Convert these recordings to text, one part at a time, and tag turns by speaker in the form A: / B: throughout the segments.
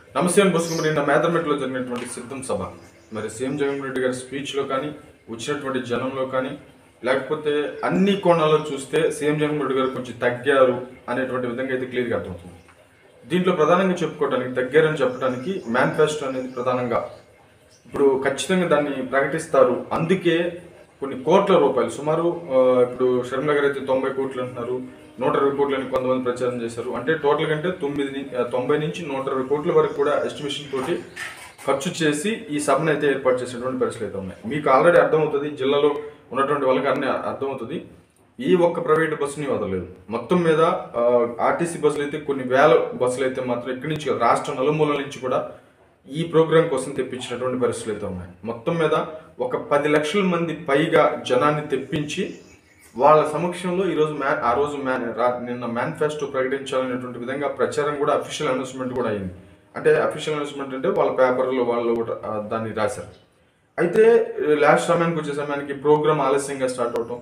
A: నమస్తే అని పుస్తకం నిన్న మేదర్మెట్లో జరిగినటువంటి సిద్ధం సభ మరి సీఎం జగన్మోహన్ రెడ్డి గారి స్పీచ్లో కానీ వచ్చినటువంటి జనంలో కానీ లేకపోతే అన్ని కోణాల్లో చూస్తే సీఎం జగన్మోహన్ రెడ్డి గారు కొంచెం తగ్గారు అనేటువంటి విధంగా అయితే క్లియర్గా అర్థమవుతుంది దీంట్లో ప్రధానంగా చెప్పుకోవడానికి తగ్గారని చెప్పడానికి మేనిఫెస్టో అనేది ప్రధానంగా ఇప్పుడు ఖచ్చితంగా దాన్ని ప్రకటిస్తారు అందుకే కొన్ని కోట్ల రూపాయలు సుమారు ఆ, ఇప్పుడు షర్మిల గారు అయితే తొంభై కోట్లు అంటున్నారు నూట ఇరవై కోట్లని కొంతమంది ప్రచారం చేశారు అంటే టోటల్ కంటే తొమ్మిది ని- ఆ, తొంభై నుంచి నూట ఇరవై కోట్ల వరకు కూడా ఎస్టిమేషన్ తోటి ఖర్చు చేసి ఈ సభను అయితే ఏర్పాటు చేసినటువంటి పరిస్థితులు అయితే ఉన్నాయి మీకు ఆల్రెడీ అర్థమవుతుంది జిల్లాలో ఉన్నటువంటి వాళ్ళకి అన్ని అర్థమవుతుంది ఈ ఒక్క ప్రైవేట్ బస్సుని వదలలేదు మొత్తం మీద ఆర్టీసీ బస్సులు అయితే కొన్ని వేల బస్సులు అయితే మాత్రం ఇక్కడి నుంచి కాదు, రాష్ట్రం నలుమూలల నుంచి కూడా ఈ ప్రోగ్రాం కోసం తెప్పించినటువంటి పరిస్థితులు అయితే ఉన్నాయి మొత్తం మీద ఒక పది లక్షల మంది పైగా జనాన్ని తెప్పించి వాళ్ళ సమక్షంలో ఈరోజు మ్యా ఆ రోజు మ్యా రా- నిన్న మేనిఫెస్టో ప్రకటించాలనేటువంటి విధంగా ప్రచారం కూడా అఫీషియల్ అనౌన్స్మెంట్ కూడా అయింది అంటే అఫీషియల్ అనౌన్స్మెంట్ అంటే వాళ్ళ పేపర్లో వాళ్ళు కూడా ఆ, దాన్ని రాశారు అయితే లాస్ట్ సమయానికి వచ్చే సమయానికి ప్రోగ్రామ్ ఆలస్యంగా స్టార్ట్ అవటం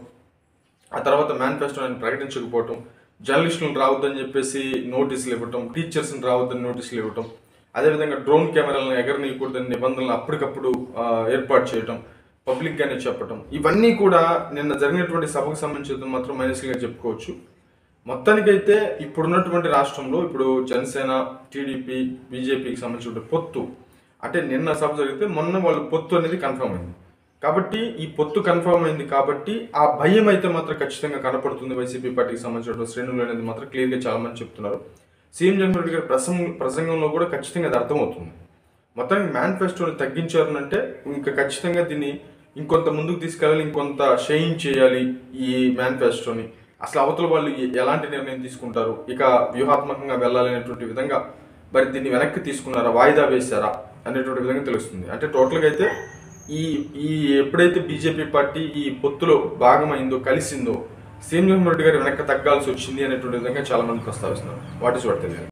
A: ఆ తర్వాత మేనిఫెస్టో ఆయన ప్రకటించకపోవటం జర్నలిస్టులను రావద్దని చెప్పేసి నోటీసులు ఇవ్వటం టీచర్స్ని రావద్దని నోటీసులు ఇవ్వటం అదేవిధంగా డ్రోన్ కెమెరాలను ఎగరనీయకూడదని నిబంధనలు అప్పటికప్పుడు ఆ, ఏర్పాటు చేయటం పబ్లిక్ గానే చెప్పటం ఇవన్నీ కూడా నిన్న జరిగినటువంటి సభకు సంబంధించి మాత్రం మైనస్గా చెప్పుకోవచ్చు మొత్తానికైతే ఇప్పుడున్నటువంటి రాష్ట్రంలో ఇప్పుడు జనసేన టీడీపీ బీజేపీకి సంబంధించిన పొత్తు అంటే నిన్న సభ జరిగితే మొన్న వాళ్ళు పొత్తు అనేది కన్ఫర్మ్ అయింది కాబట్టి ఈ పొత్తు కన్ఫర్మ్ అయింది కాబట్టి ఆ భయం అయితే మాత్రం ఖచ్చితంగా కనపడుతుంది వైసీపీ పార్టీకి సంబంధించిన శ్రేణులు అనేది మాత్రం క్లియర్గా చాలా మంది చెప్తున్నారు సీఎం జగన్మోహన్ రెడ్డి గారి ప్రసంగం ప్రసంగంలో కూడా ఖచ్చితంగా అది అర్థమవుతుంది మొత్తానికి మేనిఫెస్టోని తగ్గించారు అంటే ఇంకా ఖచ్చితంగా దీన్ని ఇంకొంత ముందుకు తీసుకెళ్ళాలి ఇంకొంత షేయింగ్ చేయాలి ఈ మేనిఫెస్టోని అసలు అవతల వాళ్ళు ఎ- ఎలాంటి నిర్ణయం తీసుకుంటారు ఇక వ్యూహాత్మకంగా వెళ్ళాలనేటువంటి విధంగా మరి దీన్ని వెనక్కి తీసుకున్నారా వాయిదా వేశారా అనేటువంటి విధంగా తెలుస్తుంది అంటే టోటల్గా అయితే ఈ ఈ ఎప్పుడైతే బీజేపీ పార్టీ ఈ పొత్తులో భాగమైందో కలిసిందో సీఎం జగన్మోహన్ రెడ్డి గారు వెనక్కి తగ్గాల్సి వచ్చింది అనేటువంటి విధంగా చాలా మంది ప్రస్తావిస్తున్నారు వాటి చూడ తెలియదు